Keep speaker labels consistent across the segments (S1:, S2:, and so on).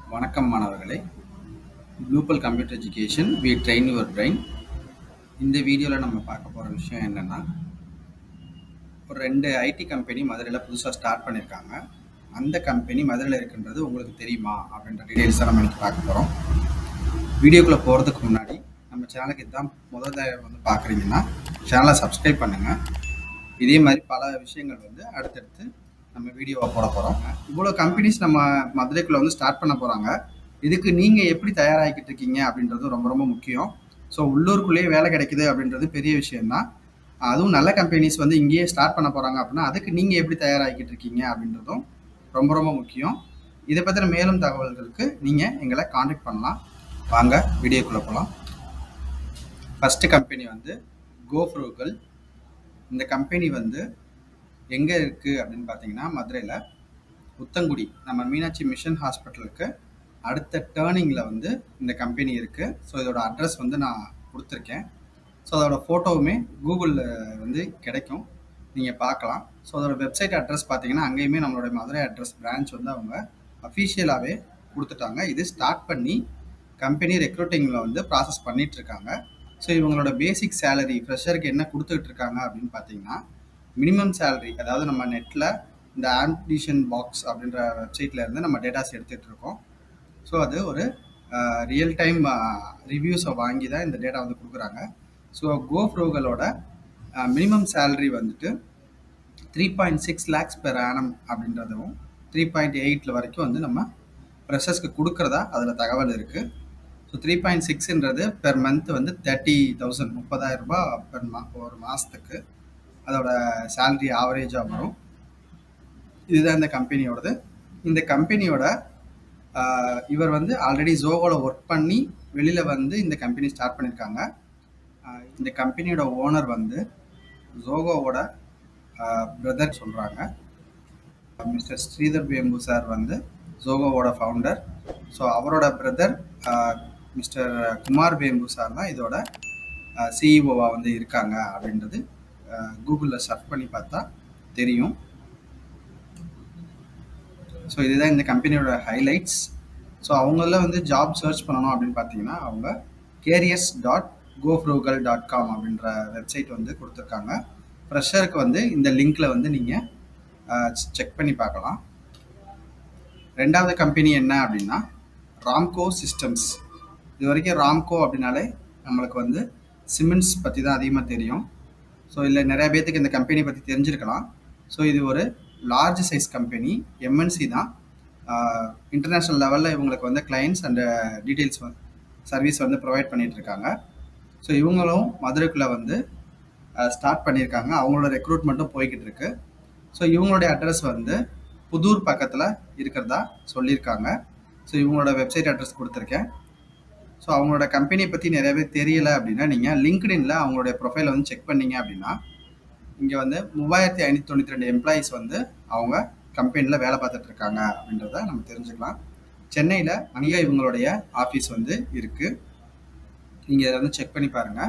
S1: வணக்கம் மாணவர்களே Bluebell computer education we train your brain இந்த வீடியோவில் நம்ம பார்க்க போகிற விஷயம் என்னென்னா ஒரு ரெண்டு ஐடி கம்பெனி மதுரையில் புதுசாக ஸ்டார்ட் பண்ணியிருக்காங்க அந்த கம்பெனி மதுரையில் இருக்குன்றது உங்களுக்கு தெரியுமா அப்படின்ற டீட்டெயில்ஸ் தான் நம்ம இன்னைக்கு பார்க்க போகிறோம் வீடியோக்குள்ளே போகிறதுக்கு முன்னாடி நம்ம சேனலுக்கு இதுதான் முதல் தடவை வந்து பார்க்குறீங்கன்னா சேனலை சப்ஸ்கிரைப் பண்ணுங்கள் இதே மாதிரி பல விஷயங்கள் வந்து அடுத்தடுத்து நம்ம வீடியோவை போட போகிறோம் இவ்வளோ கம்பெனிஸ் நம்ம மதுரைக்குள்ளே வந்து ஸ்டார்ட் பண்ண போகிறாங்க இதுக்கு நீங்கள் எப்படி தயாராகிக்கிட்டு இருக்கீங்க அப்படின்றது ரொம்ப ரொம்ப முக்கியம் ஸோ உள்ளூருக்குள்ளேயே வேலை கிடைக்குது அப்படின்றது பெரிய விஷயம்தான் அதுவும் நல்ல கம்பெனிஸ் வந்து இங்கேயே ஸ்டார்ட் பண்ண போகிறாங்க அப்படின்னா அதுக்கு நீங்கள் எப்படி தயாராகிக்கிட்டு இருக்கீங்க அப்படின்றதும் ரொம்ப ரொம்ப முக்கியம் இதை பற்றின மேலும் தகவல்களுக்கு நீங்கள் எங்களை காண்டாக்ட் பண்ணலாம் வாங்க வீடியோக்குள்ளே போகலாம் ஃபஸ்ட்டு கம்பெனி வந்து கோஃப்ரூகல் இந்த கம்பெனி வந்து எங்கே இருக்குது அப்படின்னு பார்த்தீங்கன்னா மதுரையில் புத்தங்குடி நம்ம மீனாட்சி மிஷன் ஹாஸ்பிட்டலுக்கு அடுத்த டேர்னிங்கில் வந்து இந்த கம்பெனி இருக்குது ஸோ இதோட அட்ரஸ் வந்து நான் கொடுத்துருக்கேன் ஸோ அதோட ஃபோட்டோவுமே கூகுளில் வந்து கிடைக்கும் நீங்கள் பார்க்கலாம் ஸோ அதோட வெப்சைட் அட்ரஸ் பார்த்தீங்கன்னா அங்கேயுமே நம்மளோட மதுரை அட்ரஸ் பிரான்ச் வந்து அவங்க அஃபீஷியலாகவே கொடுத்துட்டாங்க இது ஸ்டார்ட் பண்ணி கம்பெனி ரெக்ரூட்டிங்கில் வந்து ப்ராசஸ் பண்ணிட்டு இருக்காங்க ஸோ இவங்களோட பேசிக் சேலரி ஃப்ரெஷருக்கு என்ன கொடுத்துட்டு இருக்காங்க அப்படின்னு பார்த்தீங்கன்னா மினிமம் சேலரி அதாவது நம்ம நெட்டில் இந்த ஆம்பிஷன் பாக்ஸ் அப்படின்ற வெப்சைட்ல இருந்து நம்ம டேட்டாஸ் எடுத்துகிட்டு இருக்கோம் ஸோ அது ஒரு ரியல் டைம் ரிவ்யூஸை வாங்கி தான் இந்த டேட்டா வந்து கொடுக்குறாங்க ஸோ கோஃப்ரோகளோட மினிமம் சேலரி வந்துட்டு three point six lakhs per annum அப்படின்றதும் த்ரீ பாயிண்ட் எயிட்டில் வரைக்கும் வந்து நம்ம ப்ரெஷர்ஸ்க்கு கொடுக்குறதா அதில் தகவல் இருக்குது ஸோ த்ரீ பாயிண்ட் சிக்ஸ்ன்றது பெர் மந்த் வந்து தேர்ட்டி தௌசண்ட் முப்பதாயிரம் ரூபாய் பெர் மா ஒரு மாதத்துக்கு அதோட சேலரி ஆவரேஜாக வரும் இதுதான் இந்த கம்பெனியோடது இந்த கம்பெனியோட இவர் வந்து ஆல்ரெடி ஜோகோவில் ஒர்க் பண்ணி வெளியில் வந்து இந்த கம்பெனி ஸ்டார்ட் பண்ணியிருக்காங்க இந்த கம்பெனியோட ஓனர் வந்து ஜோகோவோட பிரதர் சொல்கிறாங்க மிஸ்டர் ஸ்ரீதர் வேம்பு சார் வந்து ஜோகோவோட ஃபவுண்டர் ஸோ அவரோட brother mister Kumar Vembu sir தான் இதோட சிஇஓவாக வந்து இருக்காங்க அப்படின்றது கூகுளில் சர்ச் பண்ணி பார்த்தா தெரியும் ஸோ இதுதான் இந்த கம்பெனியோட ஹைலைட்ஸ் ஸோ அவங்கள வந்து ஜாப் சர்ச் பண்ணணும் அப்படின்னு பார்த்தீங்கன்னா அவங்க careers dot Gofrugal dot com அப்படின்ற வெப்சைட் வந்து கொடுத்துருக்காங்க ஃப்ரெஷருக்கு வந்து இந்த லிங்க்கில் வந்து நீங்கள் செக் பண்ணி பார்க்கலாம் ரெண்டாவது கம்பெனி என்ன அப்படின்னா ராம்கோ சிஸ்டம்ஸ் இது வரைக்கும் ராம்கோ அப்படின்னாலே நம்மளுக்கு வந்து சிமெண்ட்ஸ் பற்றி தான் அதிகமாக தெரியும் ஸோ இல்லை நிறைய பேர்த்துக்கு இந்த கம்பெனி பற்றி தெரிஞ்சிருக்கலாம் ஸோ இது ஒரு லார்ஜ் சைஸ் கம்பெனி எம்என்சி தான் இன்டர்நேஷ்னல் லெவலில் இவங்களுக்கு வந்து கிளைண்ட்ஸ் அண்ட் டீட்டெயில்ஸ் சர்வீஸ் வந்து ப்ரொவைட் பண்ணிகிட்டு இருக்காங்க ஸோ இவங்களும் மதுரைக்குள்ளே வந்து ஸ்டார்ட் பண்ணியிருக்காங்க அவங்களோட ரெக்ரூட்மெண்ட்டும் போய்கிட்டு இருக்கு ஸோ இவங்களுடைய அட்ரஸ் வந்து புதூர் பக்கத்தில் இருக்கிறதா சொல்லியிருக்காங்க ஸோ இவங்களோட வெப்சைட் அட்ரஸ் கொடுத்துருக்கேன் ஸோ அவங்களோட கம்பெனியை பற்றி நிறைய பேர் தெரியலை அப்படின்னா நீங்கள் லிங்க்டின்ல அவங்களுடைய ப்ரொஃபைலை வந்து செக் பண்ணீங்க அப்படின்னா இங்கே வந்து மூவாயிரத்தி ஐநூற்றி தொண்ணூற்றி ரெண்டு எம்ப்ளாயீஸ் வந்து அவங்க கம்பெனியில் வேலை பார்த்துட்டு இருக்காங்க அப்படின்றத நம்ம தெரிஞ்சுக்கலாம் சென்னையில் அங்கே இவங்களுடைய ஆஃபீஸ் வந்து இருக்குது நீங்கள் இதை வந்து செக் பண்ணி பாருங்கள்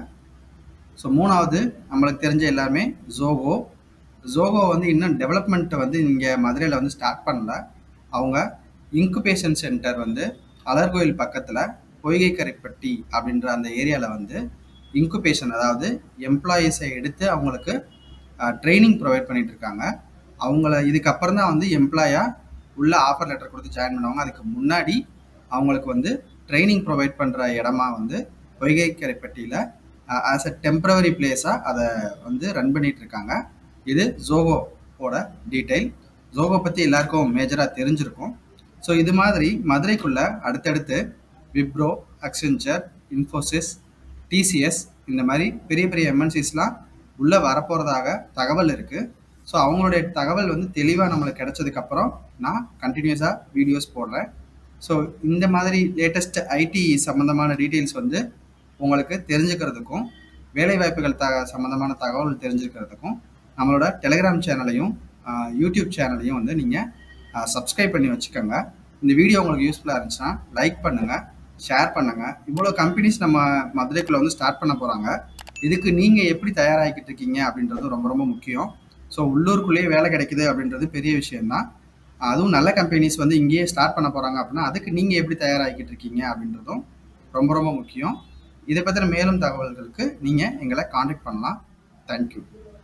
S1: ஸோ மூணாவது நம்மளுக்கு தெரிஞ்ச எல்லாமே ஜோகோ ஜோகோ வந்து இன்னும் டெவலப்மெண்ட்டை வந்து இங்கே மதுரையில் வந்து ஸ்டார்ட் பண்ணல அவங்க இன்குபேஷன் சென்டர் வந்து அலர்கோயில் பக்கத்தில் பொய்கைக்கரைப்பட்டி அப்படின்ற அந்த ஏரியாவில் வந்து இன்குபேஷன் அதாவது எம்ப்ளாயீஸை எடுத்து அவங்களுக்கு ட்ரைனிங் ப்ரொவைட் பண்ணிட்டு இருக்காங்க அவங்கள இதுக்கப்புறம் தான் வந்து எம்ப்ளாயாக உள்ள ஆஃபர் லெட்டர் கொடுத்து ஜாயின் பண்ணுவாங்க அதுக்கு முன்னாடி அவங்களுக்கு வந்து ட்ரைனிங் ப்ரொவைட் பண்ணுற இடமா வந்து பொய்கைக்கரைப்பட்டியில் ஆஸ் அ டெம்பரவரி பிளேஸாக அதை வந்து ரன் பண்ணிட்டு இருக்காங்க இது ஜோகோவோட டீட்டெயில் ஜோகோ பற்றி எல்லாருக்கும் மேஜராக தெரிஞ்சிருக்கும் ஸோ இது மாதிரி மதுரைக்குள்ள அடுத்தடுத்து விப்ரோ அக்சென்ச்சர் இன்ஃபோசிஸ் டிசிஎஸ் இந்த மாதிரி பெரிய பெரிய எம்என்சிஸ்லாம் உள்ளே வரப்போகிறதாக தகவல் இருக்குது ஸோ அவங்களுடைய தகவல் வந்து தெளிவாக நம்மளுக்கு கிடைச்சதுக்கப்புறம் நான் கண்டினியூஸாக வீடியோஸ் போடுறேன் ஸோ இந்த மாதிரி லேட்டஸ்ட் ஐடி சம்மந்தமான டீட்டெயில்ஸ் வந்து உங்களுக்கு தெரிஞ்சுக்கிறதுக்கும் வேலைவாய்ப்புகள் த சம்மந்தமான தகவல் தெரிஞ்சுக்கிறதுக்கும் நம்மளோட டெலிகிராம் சேனலையும் யூடியூப் சேனலையும் வந்து நீங்கள் சப்ஸ்கிரைப் பண்ணி வச்சுக்கோங்க இந்த வீடியோ உங்களுக்கு யூஸ்ஃபுல்லாக இருந்துச்சுன்னா லைக் பண்ணுங்கள் ஷேர் பண்ணுங்கள் இவ்வளோ கம்பெனிஸ் நம்ம மதுரைக்குள்ளே வந்து ஸ்டார்ட் பண்ண போகிறாங்க இதுக்கு நீங்கள் எப்படி தயாராகிக்கிட்டு இருக்கீங்க அப்படின்றது ரொம்ப ரொம்ப முக்கியம் ஸோ உள்ளூருக்குள்ளேயே வேலை கிடைக்குது அப்படின்றது பெரிய விஷயம்தான் அதுவும் நல்ல கம்பெனிஸ் வந்து இங்கேயே ஸ்டார்ட் பண்ண போகிறாங்க அப்படின்னா அதுக்கு நீங்கள் எப்படி தயாராகிக்கிட்டு இருக்கீங்க அப்படின்றதும் ரொம்ப ரொம்ப முக்கியம் இதை பற்றின மேலும் தகவல்களுக்கு நீங்கள் எங்களை காண்டாக்ட் பண்ணலாம் தேங்க்யூ